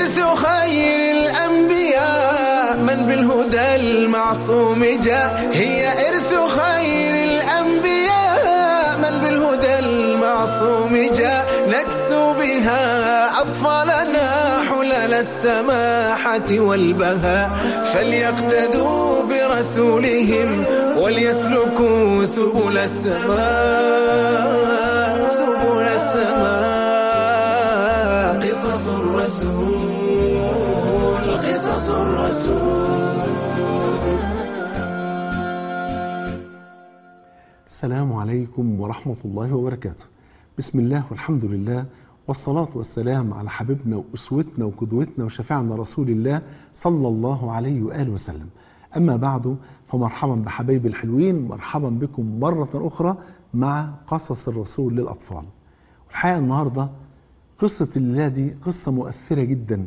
إرث خير الأنبياء من بالهدى المعصوم جاء هي إرث خير الأنبياء من بالهدى المعصوم جاء نكسو بها أطفالنا حلل السماحة والبهاء فليقتدوا برسولهم وليسلكوا سبل السماء سبل السماء قصص الرسول قصص الرسول السلام عليكم ورحمة الله وبركاته بسم الله والحمد لله والصلاة والسلام على حبيبنا وأسوتنا وقدوتنا وشفيعنا رسول الله صلى الله عليه وآله وسلم أما بعد فمرحبا بحبايبي الحلوين مرحبا بكم مرة أخرى مع قصص الرسول للأطفال والحقيقة النهاردة قصة الليلة دي قصة مؤثرة جدا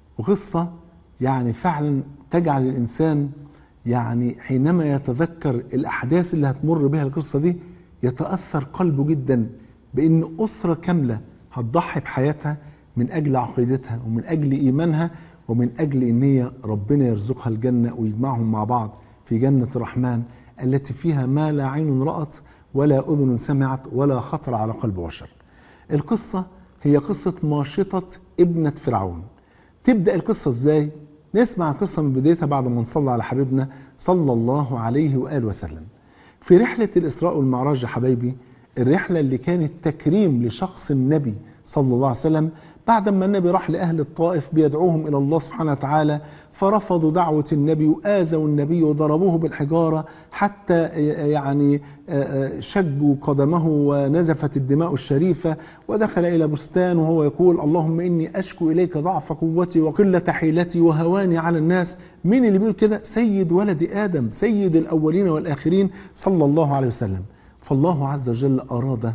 وقصة يعني فعلا تجعل الإنسان يعني حينما يتذكر الأحداث اللي هتمر بها القصة دي يتأثر قلبه جدا بأن أسرة كاملة هتضحي بحياتها من أجل عقيدتها ومن أجل إيمانها ومن أجل أن هي ربنا يرزقها الجنة ويجمعهم مع بعض في جنة الرحمن التي فيها ما لا عين رأت ولا أذن سمعت ولا خطر على قلب بشر القصة هي قصة ماشطة ابنة فرعون تبدأ القصة ازاي؟ نسمع القصة من بدايتها بعد ما نصلي على حبيبنا صلى الله عليه وآله وسلم في رحلة الإسراء والمعراج يا حبايبي الرحلة اللي كانت تكريم لشخص النبي صلى الله عليه وسلم بعد ما النبي راح لأهل الطائف بيدعوهم إلى الله سبحانه وتعالى فرفضوا دعوة النبي وآذوا النبي وضربوه بالحجارة حتى يعني شجوا قدمه ونزفت الدماء الشريفة ودخل إلى بستان وهو يقول اللهم إني أشكو إليك ضعف قوتي وقلة حيلتي وهواني على الناس مين اللي بيقول كده سيد ولد آدم سيد الأولين والآخرين صلى الله عليه وسلم فالله عز وجل أراد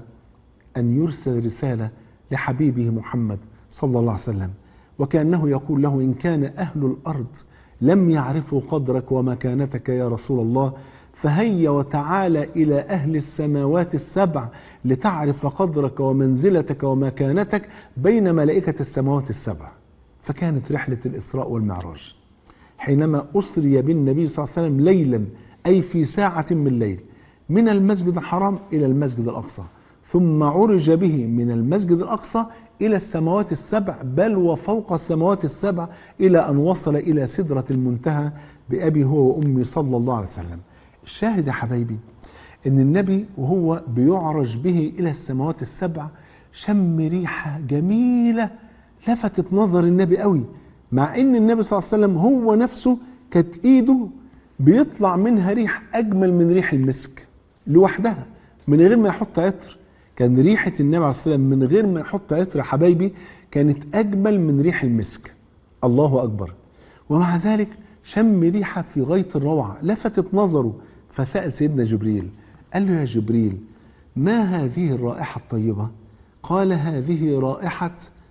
أن يرسل رسالة لحبيبه محمد صلى الله عليه وسلم وكأنه يقول له إن كان أهل الأرض لم يعرفوا قدرك ومكانتك يا رسول الله فهيا وتعالى إلى أهل السماوات السبع لتعرف قدرك ومنزلتك ومكانتك بين ملائكة السماوات السبع فكانت رحلة الإسراء والمعراج حينما أسري بالنبي صلى الله عليه وسلم ليلا أي في ساعة من الليل من المسجد الحرام إلى المسجد الأقصى ثم عرج به من المسجد الأقصى إلى السماوات السبع بل وفوق السماوات السبع إلى أن وصل إلى سدرة المنتهى بأبي هو وأمي صلى الله عليه وسلم الشاهد يا حبايبي أن النبي وهو بيعرج به إلى السماوات السبع شم ريحة جميلة لفتت نظر النبي قوي مع أن النبي صلى الله عليه وسلم هو نفسه كانت إيده بيطلع منها ريح أجمل من ريح المسك لوحدها من غير ما يحط عطر كان ريحة النبي عليه الصلاة والسلام من غير ما يحط عطر يا حبايبي كانت أجمل من ريح المسك الله أكبر ومع ذلك شم ريحة في غاية الروعة لفتت نظره فسأل سيدنا جبريل قال له يا جبريل ما هذه الرائحة الطيبة قال هذه رائحة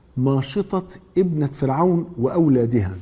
ماشطة ابنة فرعون وأولادها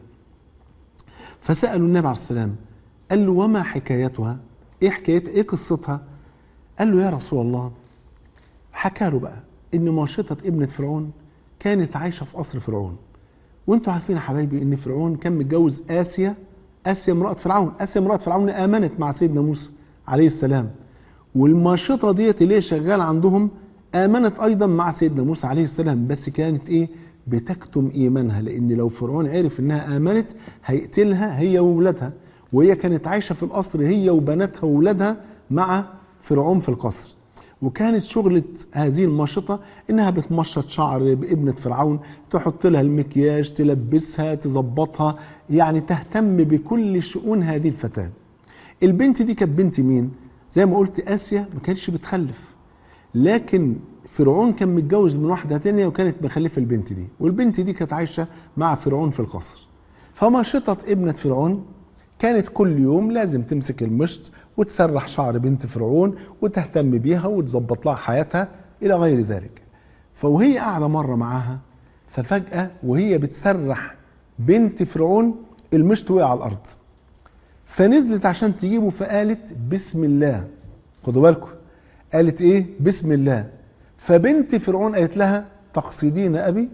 فسألوا النبي عليه السلام قال له وما حكايتها ايه حكايتها ايه قصتها قال له يا رسول الله حكى له بقى ان ماشطة ابنة فرعون كانت عايشة في قصر فرعون وانتوا عارفين يا حبايبي ان فرعون كان متجوز آسيا آسيا امرأة فرعون آسيا امرأة فرعون آمنت مع سيدنا موسى عليه السلام والماشطة ديت اللي هي شغالة عندهم آمنت أيضا مع سيدنا موسى عليه السلام بس كانت إيه بتكتم إيمانها لأن لو فرعون عرف إنها آمنت هيقتلها هي وولادها وهي كانت عايشة في القصر هي وبناتها وولادها مع فرعون في القصر وكانت شغلة هذه الماشطة انها بتمشط شعر بابنة فرعون تحط لها المكياج تلبسها تظبطها يعني تهتم بكل شؤون هذه الفتاة البنت دي كانت بنت مين زي ما قلت آسيا ما كانتش بتخلف لكن فرعون كان متجوز من واحدة تانية وكانت مخلفة البنت دي والبنت دي كانت عايشة مع فرعون في القصر فماشطة ابنة فرعون كانت كل يوم لازم تمسك المشط وتسرح شعر بنت فرعون وتهتم بيها وتظبط لها حياتها إلى غير ذلك فوهي قاعدة مرة معاها ففجأة وهي بتسرح بنت فرعون المشط وقع على الأرض فنزلت عشان تجيبه فقالت بسم الله خدوا بالكم قالت ايه بسم الله فبنت فرعون قالت لها تقصدين أبي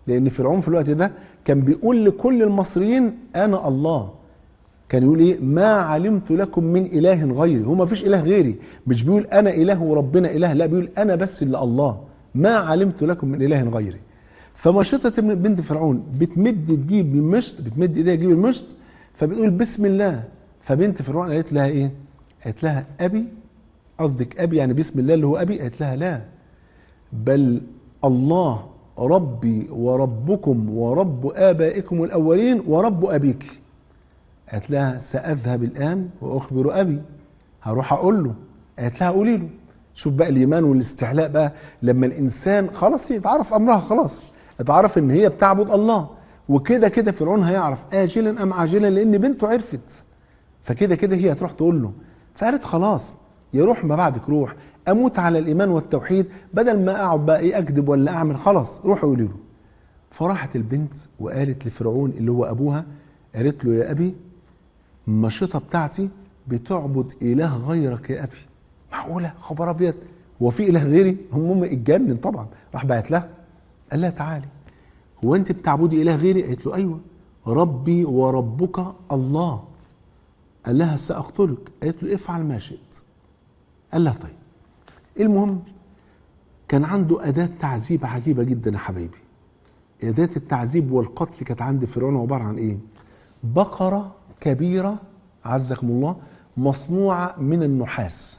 لان فرعون في الوقت ده كان بيقول لكل المصريين انا الله كان يقول ايه ما علمت لكم من اله غيري هو ما فيش اله غيري مش بيقول انا اله وربنا اله لا بيقول انا بس اللي الله ما علمت لكم من اله غيري فمشطة من بنت فرعون بتمد تجيب المشط بتمد ايديها تجيب المشط فبتقول بسم الله فبنت فرعون قالت لها ايه قالت لها ابي قصدك ابي يعني بسم الله اللي هو ابي قالت لها لا بل الله ربي وربكم ورب آبائكم الأولين ورب أبيك قالت لها سأذهب الآن وأخبر أبي هروح أقول له قالت لها قولي له شوف بقى الإيمان والاستحلاء بقى لما الإنسان خلاص يتعرف أمرها خلاص اتعرف إن هي بتعبد الله وكده كده فرعون هيعرف آجلا أم عاجلا لأن بنته عرفت فكده كده هي هتروح تقول له فقالت خلاص يروح ما بعدك روح اموت على الايمان والتوحيد بدل ما اقعد بقى ايه اكذب ولا اعمل خلاص روحوا قولوا له فراحت البنت وقالت لفرعون اللي هو ابوها قالت له يا ابي المشيطه بتاعتي بتعبد اله غيرك يا ابي معقوله خبر ابيض هو في اله غيري هم هم اتجنن طبعا راح بعت لها قال لها تعالي هو انت بتعبدي اله غيري قالت له ايوه ربي وربك الله قال لها ساقتلك قالت له افعل ما شئت قال لها طيب المهم كان عنده أداة تعذيب عجيبة جدا يا حبايبي أداة التعذيب والقتل كانت عند فرعون عبارة عن إيه بقرة كبيرة عزكم الله مصنوعة من النحاس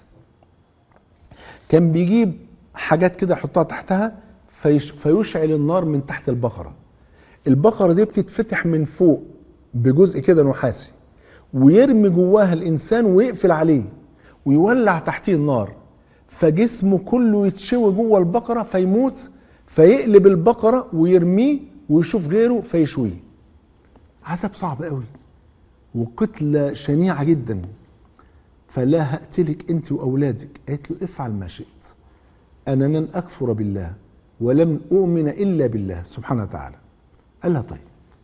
كان بيجيب حاجات كده يحطها تحتها فيش فيشعل النار من تحت البقرة البقرة دي بتتفتح من فوق بجزء كده نحاسي ويرمي جواها الإنسان ويقفل عليه ويولع تحتيه النار فجسمه كله يتشوي جوه البقرة فيموت فيقلب البقرة ويرميه ويشوف غيره فيشويه عذاب صعب قوي وقتلة شنيعة جدا فلا هقتلك انت واولادك قالت له افعل ما شئت انا لن اكفر بالله ولم اؤمن الا بالله سبحانه وتعالى قال لها طيب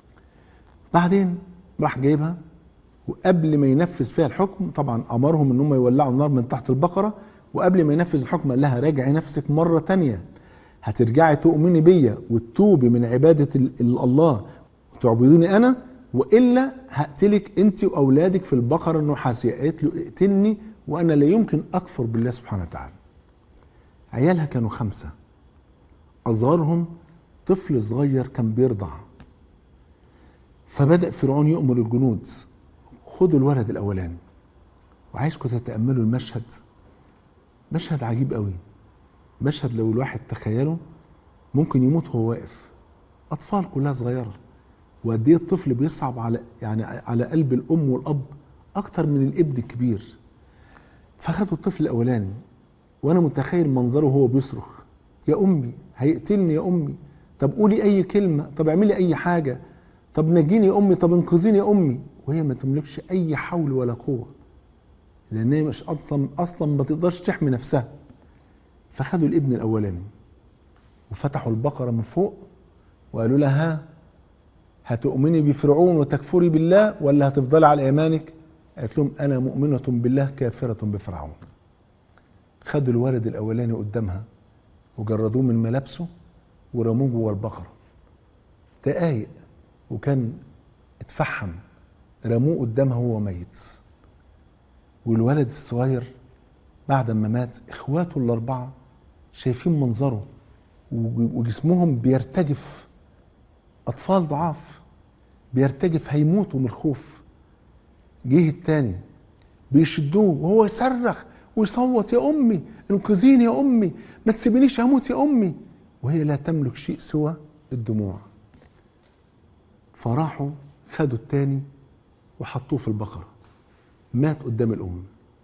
بعدين راح جايبها وقبل ما ينفذ فيها الحكم طبعا امرهم ان هم يولعوا النار من تحت البقره وقبل ما ينفذ الحكم قال لها راجعي نفسك مره تانية هترجعي تؤمني بيا وتتوبي من عباده ال- ال- الله وتعبدوني انا والا هقتلك انت واولادك في البقره النحاسيه قالت له اقتلني وانا لا يمكن اكفر بالله سبحانه وتعالى عيالها كانوا خمسه اصغرهم طفل صغير كان بيرضع فبدا فرعون يؤمر الجنود خدوا الولد الاولاني وعايزكم تتاملوا المشهد مشهد عجيب قوي مشهد لو الواحد تخيله ممكن يموت وهو واقف اطفال كلها صغيره وقد ايه الطفل بيصعب على يعني على قلب الام والاب اكتر من الابن الكبير فخدوا الطفل الاولاني وانا متخيل منظره وهو بيصرخ يا امي هيقتلني يا امي طب قولي اي كلمه طب اعملي اي حاجه طب نجيني يا امي طب انقذيني يا امي وهي ما تملكش اي حول ولا قوه لان هي مش اصلا اصلا ما تقدرش تحمي نفسها فخدوا الابن الاولاني وفتحوا البقره من فوق وقالوا لها ها هتؤمني بفرعون وتكفري بالله ولا هتفضلي على ايمانك قالت لهم انا مؤمنه بالله كافره بفرعون خدوا الولد الاولاني قدامها وجردوه من ملابسه ورموه جوه البقره دقايق وكان اتفحم رموه قدامها وهو ميت والولد الصغير بعد ما مات اخواته الاربعه شايفين منظره وجسمهم بيرتجف اطفال ضعاف بيرتجف هيموتوا من الخوف جه التاني بيشدوه وهو يصرخ ويصوت يا امي انقذيني يا امي ما تسيبنيش اموت يا امي وهي لا تملك شيء سوى الدموع فراحوا خدوا التاني وحطوه في البقرة مات قدام الأم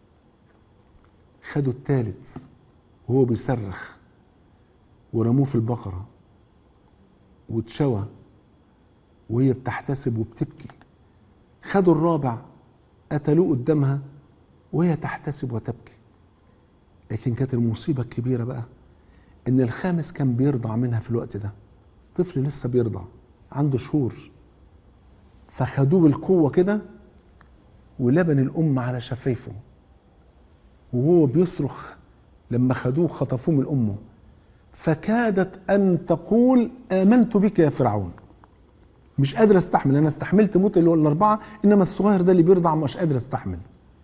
خدوا التالت وهو بيصرخ ورموه في البقرة واتشوى وهي بتحتسب وبتبكي خدوا الرابع قتلوه قدامها وهي تحتسب وتبكي لكن كانت المصيبة الكبيرة بقى إن الخامس كان بيرضع منها في الوقت ده طفل لسه بيرضع عنده شهور فخدوه بالقوة كده ولبن الأم على شفايفه وهو بيصرخ لما خدوه خطفوه من أمه فكادت أن تقول آمنت بك يا فرعون مش قادر استحمل انا استحملت موت اللي هو الاربعه انما الصغير ده اللي بيرضع مش قادر استحمل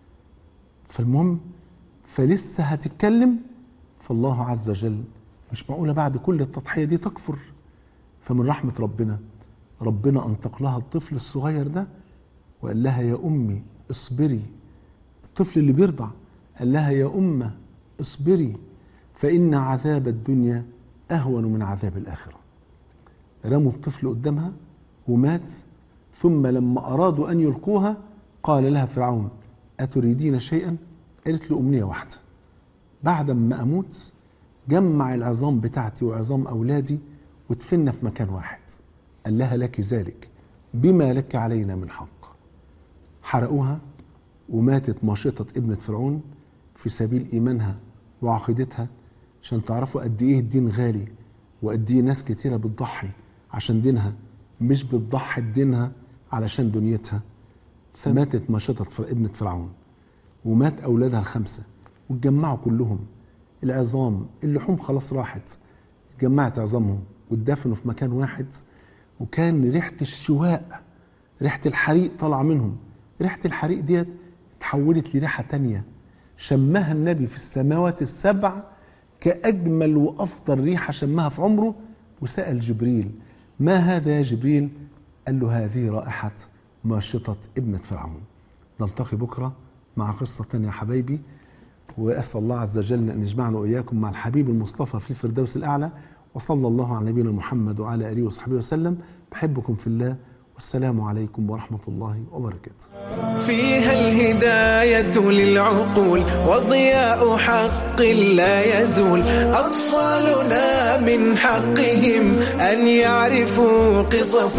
فالمهم فلسه هتتكلم فالله عز وجل مش معقوله بعد كل التضحيه دي تكفر فمن رحمه ربنا ربنا انطق لها الطفل الصغير ده وقال لها يا امي اصبري الطفل اللي بيرضع قال لها يا امه اصبري فان عذاب الدنيا اهون من عذاب الاخره رموا الطفل قدامها ومات ثم لما أرادوا أن يلقوها قال لها فرعون أتريدين شيئا قالت له أمنية واحدة بعد ما أموت جمع العظام بتاعتي وعظام أولادي وادفننا في مكان واحد قال لها لك ذلك بما لك علينا من حق حرقوها وماتت ماشطة ابنة فرعون في سبيل إيمانها وعقيدتها عشان تعرفوا قد إيه الدين غالي وقد إيه ناس كتيرة بتضحي عشان دينها مش بتضحي بدينها علشان دنيتها فماتت ماشطة ابنة فرعون ومات أولادها الخمسة واتجمعوا كلهم العظام اللحوم خلاص راحت اتجمعت عظامهم واتدفنوا في مكان واحد وكان ريحة الشواء ريحة الحريق طالعة منهم ريحة الحريق ديت اتحولت لريحة تانية شمها النبي في السماوات السبع كأجمل وأفضل ريحة شمها في عمره وسأل جبريل ما هذا يا جبريل قال له هذه رائحة ماشطة ابنة فرعون نلتقي بكرة مع قصة تانية يا حبايبي وأسأل الله عز وجل أن يجمعنا وإياكم مع الحبيب المصطفى في الفردوس الأعلى وصلى الله على نبينا محمد وعلى آله وصحبه وسلم بحبكم في الله والسلام عليكم ورحمة الله وبركاته فيها الهداية للعقول وضياء حق لا يزول أطفالنا من حقهم أن يعرفوا قصص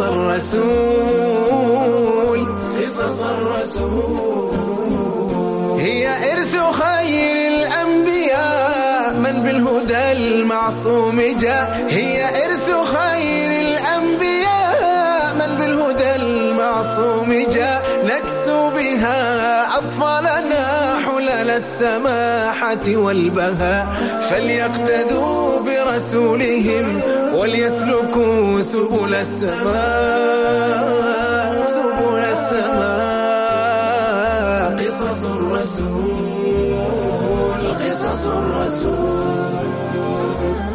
الرسول قصص الرسول هي إرث خير الأنبياء من بالهدى المعصوم جاء هي إرث خير الأنبياء من بالهدى المعصوم جاء نكسو بها أطفالنا حلل السماحة والبهاء فليقتدوا برسولهم وليسلكوا سبل السماء سبل السماء قصص الرسول قصص الرسول